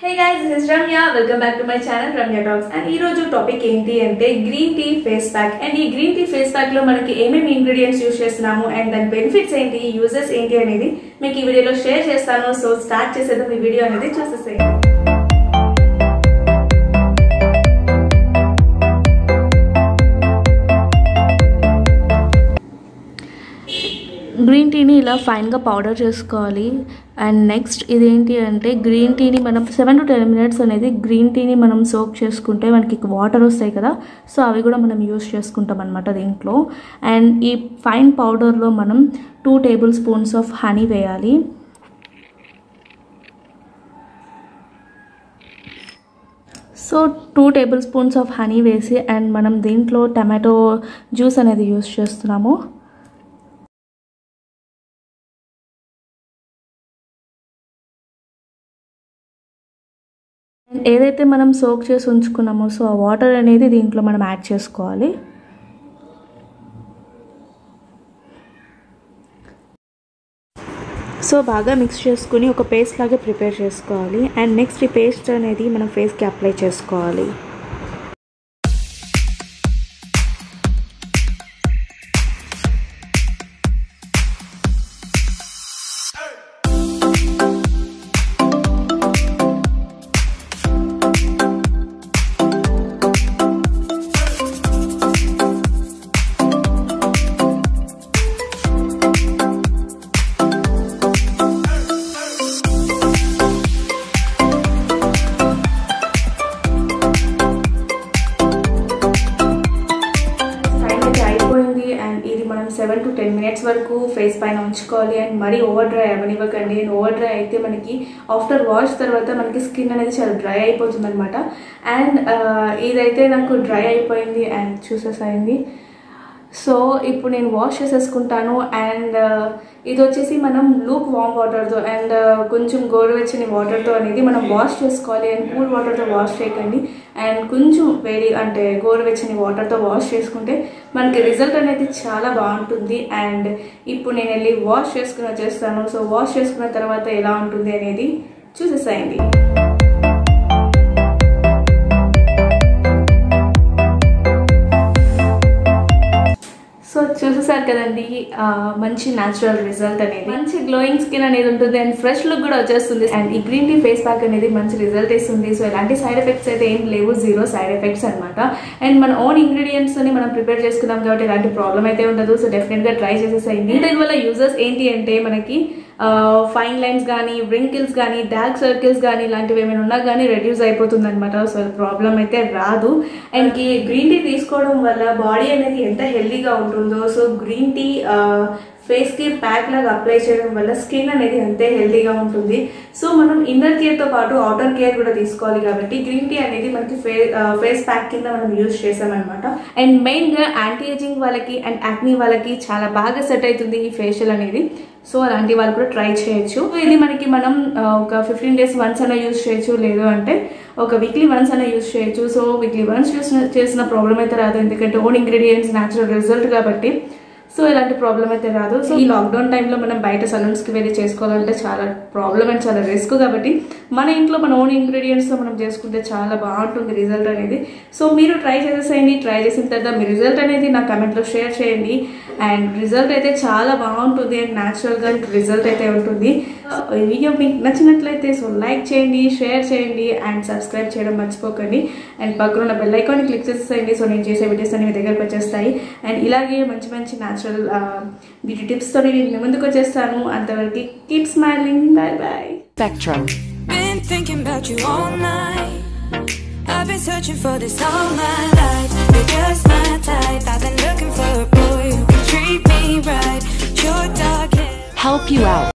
Hey guys this is Ramya welcome back to my channel Ramya talks and ఈ రోజు topic ఏంటి అంటే green tea face pack and ఈ green tea face pack లో మనకి ఏమేమి ఇంగ్రీడియంట్స్ యూస్ చేస్తున్నాము అండ్ దాని బెనిఫిట్స్ ఏంటి యూజెస్ ఏంటి అనేది మీకు ఈ వీడియోలో షేర్ చేస్తాను సో స్టార్ట్ చేసేద్దాం ఈ వీడియో అనేది చూసేసేయండి గ్రీన్ టీని ఇలా ఫైన్గా పౌడర్ చేసుకోవాలి అండ్ నెక్స్ట్ ఇదేంటి అంటే గ్రీన్ టీని మనం సెవెన్ టు టెన్ మినిట్స్ అనేది గ్రీన్ టీని మనం సోక్ చేసుకుంటే మనకి వాటర్ వస్తాయి కదా సో అవి కూడా మనం యూస్ చేసుకుంటాం అనమాట దీంట్లో అండ్ ఈ ఫైన్ పౌడర్లో మనం two tablespoons of honey వేయాలి so two tablespoons of honey వేసి అండ్ మనం దీంట్లో టమాటో జ్యూస్ అనేది యూస్ చేస్తున్నాము ఏదైతే మనం సోక్ చేసి ఉంచుకున్నామో సో ఆ వాటర్ అనేది దీంట్లో మనం యాడ్ చేసుకోవాలి సో బాగా మిక్స్ చేసుకుని ఒక పేస్ట్ లాగా ప్రిపేర్ చేసుకోవాలి అండ్ నెక్స్ట్ ఈ పేస్ట్ అనేది మనం ఫేస్కి అప్లై చేసుకోవాలి టైం అయితే అయిపోయింది అండ్ ఇది మనం సెవెన్ టు టెన్ మినిట్స్ వరకు ఫేస్ పైన ఉంచుకోవాలి అండ్ మరీ ఓవర్ డ్రై అవ్వనివ్వకండి అండ్ ఓవర్ డ్రై అయితే మనకి ఆఫ్టర్ వాష్ తర్వాత మనకి స్కిన్ అనేది చాలా డ్రై అయిపోతుంది అనమాట అండ్ ఇదైతే నాకు డ్రై అయిపోయింది అండ్ చూసేసాయింది సో ఇప్పుడు నేను వాష్ చేసేసుకుంటాను అండ్ ఇది వచ్చేసి మనం లూక్ వామ్ వాటర్తో అండ్ కొంచెం గోరువెచ్చని వాటర్తో అనేది మనం వాష్ చేసుకోవాలి అండ్ కూల్ వాటర్తో వాష్ చేయకండి అండ్ కొంచెం వేడి అంటే గోరువెచ్చని వాటర్తో వాష్ చేసుకుంటే మనకి రిజల్ట్ అనేది చాలా బాగుంటుంది అండ్ ఇప్పుడు నేను వెళ్ళి వాష్ చేసుకుని వచ్చేస్తాను సో వాష్ చేసుకున్న తర్వాత ఎలా ఉంటుంది అనేది చూసేసాయండి సో చూసేసారు కదండి ఆ, మంచి న్యాచురల్ రిజల్ట్ అనేది మంచి గ్లోయింగ్ స్కిన్ అనేది ఉంటుంది అండ్ ఫ్రెష్ లుక్ కూడా వచ్చేస్తుంది అండ్ ఈ గ్రీన్ టీ ఫేస్ ప్యాక్ అనేది మంచి రిజల్ట్ ఇస్తుంది సో ఎలాంటి సైడ్ ఎఫెక్ట్స్ అయితే ఏం లేవు జీరో సైడ్ ఎఫెక్ట్స్ అనమాట అండ్ మన ఓన్ ఇంగ్రీడియంట్స్ ని మనం ప్రిపేర్ చేసుకున్నాం కాబట్టి ఎలాంటి ప్రాబ్లం అయితే ఉండదు సో డెఫినెట్ గా ట్రై చేసేసేయండి దీని వల్ల యూజర్స్ ఏంటి అంటే మనకి ఫైన్ లైన్స్ కానీ వ్రింకిల్స్ కానీ డార్క్ సర్కిల్స్ కానీ ఇలాంటివి ఏమైనా ఉన్నా కానీ రెడ్యూస్ అయిపోతుంది అనమాట సో ప్రాబ్లం అయితే రాదు అండ్ ఈ గ్రీన్ టీ తీసుకోవడం వల్ల బాడీ అనేది ఎంత హెల్దీగా ఉంటుందో సో గ్రీన్ టీ ఫేస్కి ప్యాక్ లాగా అప్లై చేయడం వల్ల స్కిన్ అనేది అంతే హెల్తీగా ఉంటుంది సో మనం ఇన్నర్ కేర్తో పాటు అవుటర్ కేర్ కూడా తీసుకోవాలి కాబట్టి గ్రీన్ టీ అనేది మనకి ఫే ఫేస్ ప్యాక్ కింద మనం యూజ్ చేసామన్నమాట అండ్ మెయిన్గా యాంటీ ఏజింగ్ వాళ్ళకి అండ్ యాక్నీ వాళ్ళకి చాలా బాగా సెట్ అవుతుంది ఈ ఫేషియల్ అనేది సో అలాంటి వాళ్ళు కూడా ట్రై చేయొచ్చు ఇది మనకి మనం ఆ, ఒక ఫిఫ్టీన్ డేస్ వన్స్ అయినా యూజ్ చేయొచ్చు లేదు అంటే ఒక వీక్లీ వన్స్ అయినా యూజ్ చేయొచ్చు సో వీక్లీ వన్స్ యూస్ చేసిన ప్రాబ్లం అయితే రాదు ఎందుకంటే ఓన్ ఇంగ్రీడియంట్స్ న్యాచురల్ రిజల్ట్ కాబట్టి సో ఇలాంటి ప్రాబ్లం అయితే రాదు సో ఈ లాక్డౌన్ టైంలో మనం బయట సలూన్స్కి వెళ్ళి చేసుకోవాలంటే చాలా ప్రాబ్లం అండ్ చాలా రిస్క్ కాబట్టి మన ఇంట్లో మన ఓన్ ఇంగ్రీడియంట్స్తో మనం చేసుకుంటే చాలా బాగుంటుంది రిజల్ట్ అనేది సో మీరు ట్రై చేసేసేయండి ట్రై చేసిన తర్వాత మీ రిజల్ట్ అనేది నా కమెంట్లో షేర్ చేయండి అండ్ రిజల్ట్ అయితే చాలా బాగుంటుంది అండ్ న్యాచురల్గా రిజల్ట్ అయితే ఉంటుంది ఈ వీడియో మీకు నచ్చినట్లయితే సో లైక్ చేయండి షేర్ చేయండి అండ్ సబ్స్క్రైబ్ చేయడం మర్చిపోకండి అండ్ పక్కన ఉన్న బెల్ ఐకాన్ని క్లిక్ చేసేయండి సో నేను చేసే వీడియోస్ అన్ని మీ దగ్గరకు వచ్చేస్తాయి అండ్ ఇలాగే మంచి మంచి న్యాచురల్ బ్యూటీ టిప్స్తో నేను మీ ముందుకు వచ్చేస్తాను అంతవరకు keep smiling bye bye Spectrum. Been thinking about you all night. I've been searching for this all my life. You're just my type. I've been looking for a boy who can treat me right. Your dark hair. Help you out.